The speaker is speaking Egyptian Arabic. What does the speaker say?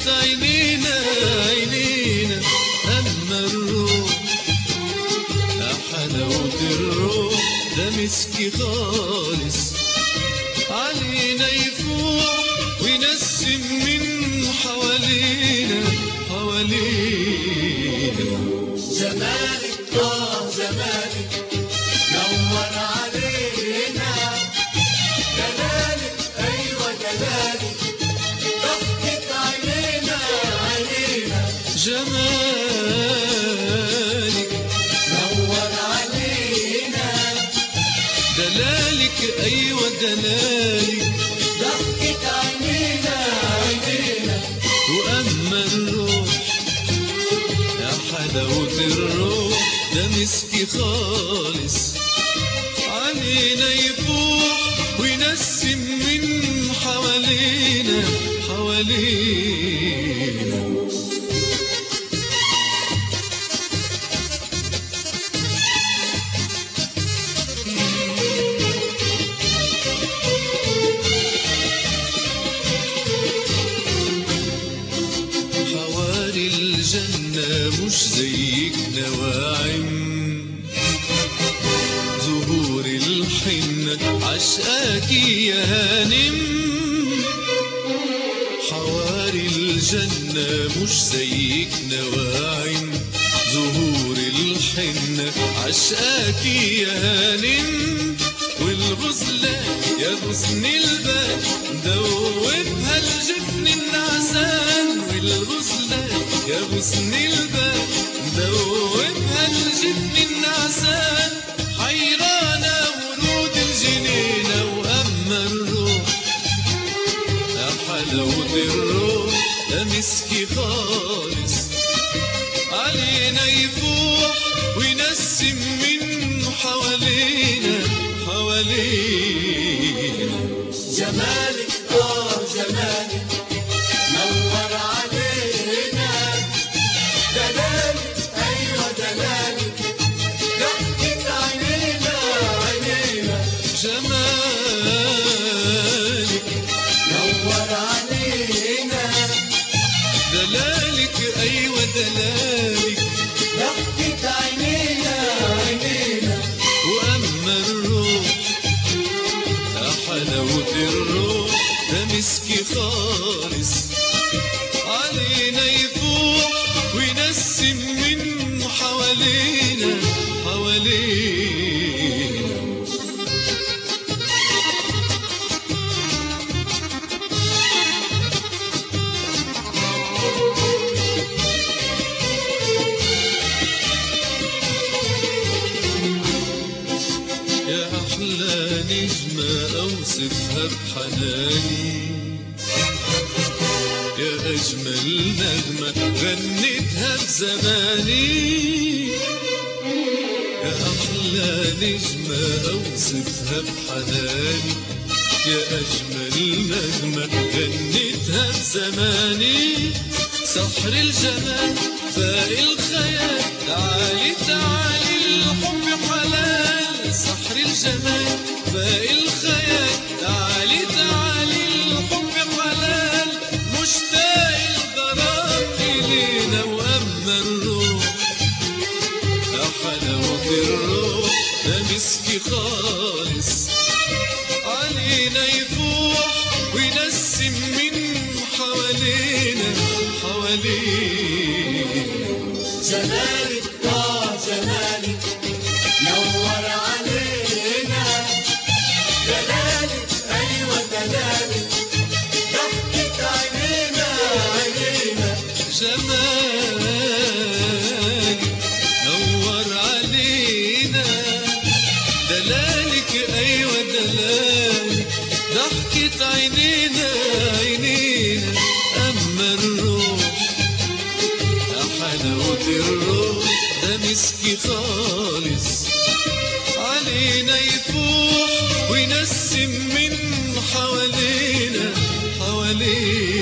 ضحكت عينينا عينينا أما الروح يا حلاوة الروح ده مسكي خالص علينا يفوح وينسم من حوالينا حوالينا زمانك اه زمانك نور علينا جلالك ايوه جلالك ضحكت عينينا عينينا جمالك نور علينا دلالك أيوة دلالك ضحكت عينينا عينينا وأما الروح يا حلاوة الروح ده مسكي خالص علينا يفوح وينسم من حوالينا حوالينا حواري الجنة مش زيك نواعم زهور الحنة عشقاكي يا هانم حواري الجنة مش زيك نواعم زهور الحنة عشقاكي يا هانم والغزلة يا غصن البال دوبها الجفن النعسان والغزلة يا غصن البال دوبها الجفن النعسان حيرانة ورود الجنينة وأما الروح يا حلاوة الروح ده مسكي خالص علينا يفوح وينسم من حوالينا حوالينا جمالك اه جمالك نور علينا دلالك ايوه دلالك ضحكت عينينا عينينا جمالك نور علينا دلالك أيوة دلالك ضحكت عينينا عينينا وأما الروح يا حلاوة الروح ده مسكي خالص علينا يفوح وينسم من حوالينا حوالينا يا أحلى نجمة أوصفها بحناني يا أجمل نغمة غنيتها بزماني يا أحلى نجمة أوصفها بحناني يا أجمل نغمة غنيتها بزماني سحر الجمال فاق الخيال تعالي تعالي الحب حلال سحر الجمال فاق الخيال تعالي تعالي الحب حلال مشتاق الغرام إلينا وأما الروح يا حلاوة الروح ده مسكي خالص علينا يفوح وينسم من حوالينا حوالينا جمالك اه جمالك نور علينا دلالك ايوه دلالك ضحكت عينينا عينينا جمالك نور علينا دلالك أيوة دلالك ضحكت عينينا عينينا أما الروح يا حلاوة الروح ده مسكي خالص علينا يفوح وينسم من حوالينا حوالينا